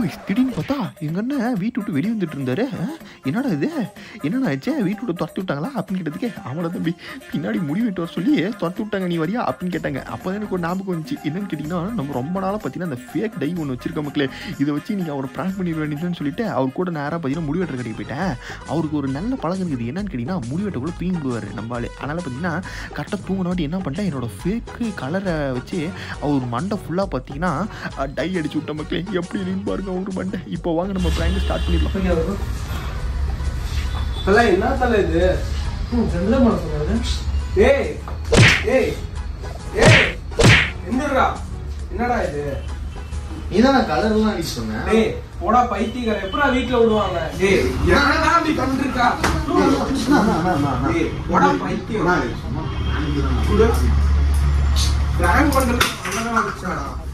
திடீர்னு பார்த்தா எங்க அண்ணன் வீட்டு விட்டு வெளியே வந்துட்டு இருந்தாரு ஆ, என்னடா இது என்னடா ஆச்சு வீட்டு விட்டு துரத்தி விட்டாங்களா அப்படின்னு கேட்டதுக்கு அவனோட தம்பி பின்னாடி முடி வெட்டு வர சொல்லி துரத்தி விட்டாங்க நீ வரியா அப்படின்னு கேட்டாங்க அப்போ எனக்கு ஒரு ஞாபகம் வந்துச்சு என்னன்னு கேட்டிங்கன்னா நம்ம ரொம்ப நாளாக பார்த்தீங்கன்னா அந்த ஃபேக் டை ஒன்று வச்சிருக்க மக்களே இதை வச்சு நீங்கள் அவரை ப்ராங்க் பண்ணிட வேண்டியதுன்னு சொல்லிட்டு அவர் கூட நேராக பார்த்தீங்கன்னா முடி வெட்டுற கடைக்கு போயிட்டேன் அவருக்கு ஒரு நல்ல பழக்கம் இருக்குது என்னன்னு கேட்டிங்கன்னா முடி வெட்டக்குள்ள பீங் விடுவார் நம்மளாலே அதனால் பார்த்தீங்கன்னா கரெக்டாக தூங்கின வாட்டி என்ன பண்ணிட்டேன் என்னோட ஃபேக்கு கலரை வச்சு அவர் மண்டை ஃபுல்லாக பார்த்தீங்கன்னா டை அடிச்சு விட்ட மக்களே எப்படி இருக்குன்னு பாருங்க அவர் மண்டை இப்போ வாங்க நம்ம ப்ராங்க் ஸ்டார்ட் பண்ணிடலாம் தல என்ன தல இது செல்ல பண்ண சொன்னாரு ஏய் ஏய் ஏய் என்னடா என்னடா இது இதான் நான் கலர்லாம் அடிச்சு சொன்னேன் டேய் போடா பைத்தியக்கார எப்படா வீட்ல விடுவாங்க டேய் என்னடா அப்படி பண்ணிருக்கா டேய் போடா பைத்தியம் குடு பிராங்க் பண்றது நல்லதா வச்சாடா